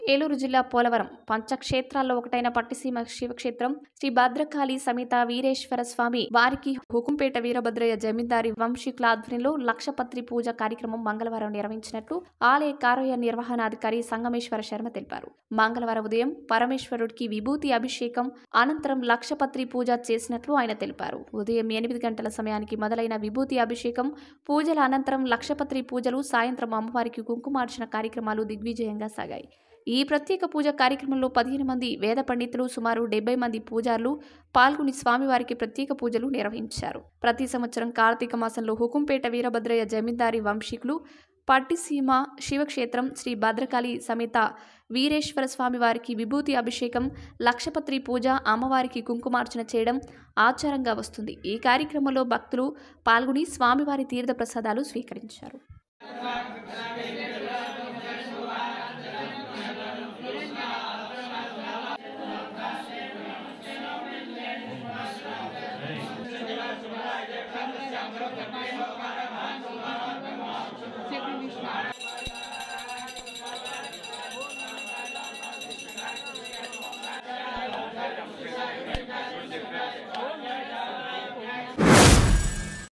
ఏలూరు జిల్లా పోలవరం పంచక్షేత్రాల్లో ఒకటైన పట్టిసీమ శివక్షేత్రం శ్రీ భద్రకాళి సమేత వీరేశ్వర స్వామి వారికి హుకుంపేట వీరభద్రయ్య జమీందారి వంశీకుల ఆధ్వర్యంలో లక్షపత్రి పూజ కార్యక్రమం మంగళవారం నిర్వహించినట్లు ఆలయ కార్య నిర్వహణాధికారి సంగమేశ్వర శర్మ తెలిపారు మంగళవారం ఉదయం పరమేశ్వరుడికి విభూతి అభిషేకం అనంతరం లక్షపత్రి పూజ చేసినట్లు ఆయన తెలిపారు ఉదయం ఎనిమిది గంటల సమయానికి మొదలైన విభూతి అభిషేకం పూజల అనంతరం లక్షపత్రి పూజలు సాయంత్రం అమ్మవారికి కుంకుమార్చన కార్యక్రమాలు దిగ్విజయంగా సాగాయి ఈ ప్రత్యేక పూజ కార్యక్రమంలో పదిహేను మంది వేద పండితులు సుమారు డెబ్బై మంది పూజారులు పాల్గొని స్వామివారికి ప్రత్యేక పూజలు నిర్వహించారు ప్రతి సంవత్సరం కార్తీక మాసంలో హుకుంపేట వీరభద్రయ్య జమీందారి వంశీకులు పట్టిసీమ శివక్షేత్రం శ్రీ భద్రకాళి సమేత వీరేశ్వర స్వామి వారికి విభూతి అభిషేకం లక్షపత్రి పూజ అమ్మవారికి కుంకుమార్చన చేయడం ఆచారంగా వస్తుంది ఈ కార్యక్రమంలో భక్తులు పాల్గొని స్వామివారి తీర్థ ప్రసాదాలు స్వీకరించారు శ్రీరామ